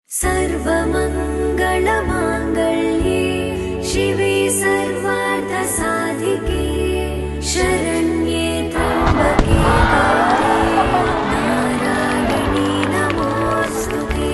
सर्वमङ्गलमाङ्गल्ये शिवे सर्वार्थसाधिके शरण्ये त्र्यम्बके गौरी नारायणी नमोऽस्तु ते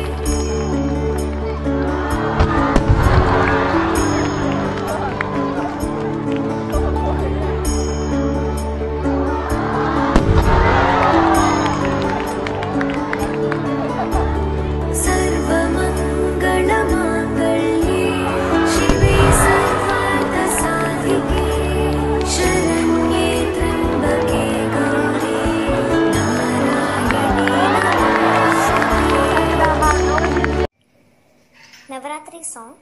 सर्वमङ्गलमाङ्गल्ये शिवे सर्वार्थसाधिके शरण्ये त्र्यम्बके गौरी नारायणी नमोऽस्तुते நவராத்திரி சாங்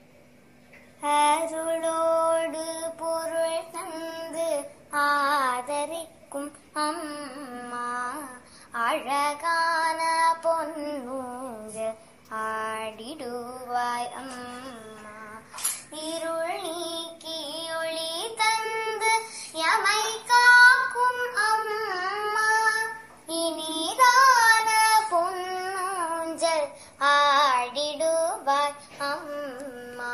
அருளோடு பொருள் தந்து ஆதரிக்கும் அம்மா அழகான பொன்னூங்க ஆடிடுவாய் அம்மா இருள் நீக்கி ஒளி தந்து யமை காக்கும் அம்மா இனிதான பொன்னூஞ்சல் ஆடிடுவாய் அம்மா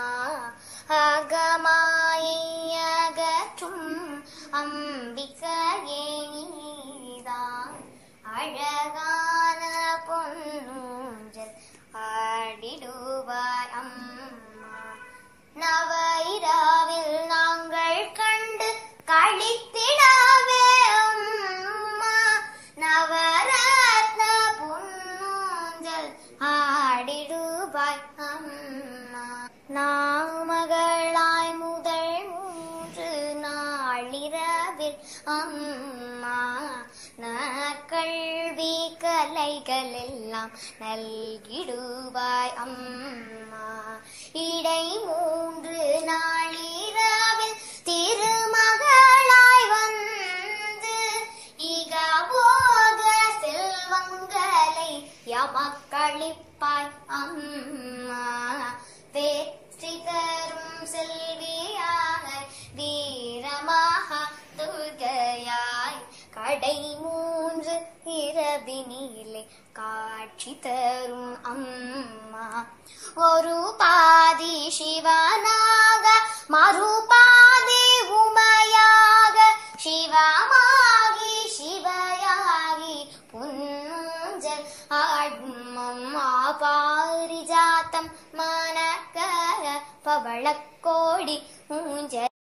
அகமாயை அகற்றும் அம்பிகையே நீதான் அழகான பொன்னூஞ்சல் ஆடிடுவாய் அம்மா நவயிராவில் நாங்கள் கண்டு கழித்திடவே அம்மா நவரத்ன பொன்னூஞ்சல் ஆடிடுவாய் அம்மா நாமகளாய் முதல் மூன்று நாளிரவில் அம்மா நற்கல்வி கலைகள் எல்லாம் நல்கிடுவாய் அம்மா இடை மூன்று நாளிரவில் திருமகளாய் வந்து இகபோக செல்வங்களை யமக்களிப்பாய் அம்மா வெற்றி தரும் செல்வியாக வீரமாக துர்கையாய் கடை மூன்று இரவினிலே காட்சி தரும் அம்மா ஒரு பாதி சிவனாக மறுபாதி உமையாக சிவமாகி சிவயாகி புன்னூஞ்சல் ஆடும் அம்மா பாரிஜாத்தம் மனக்கர பவளக்கோடி ஊஞ்சல்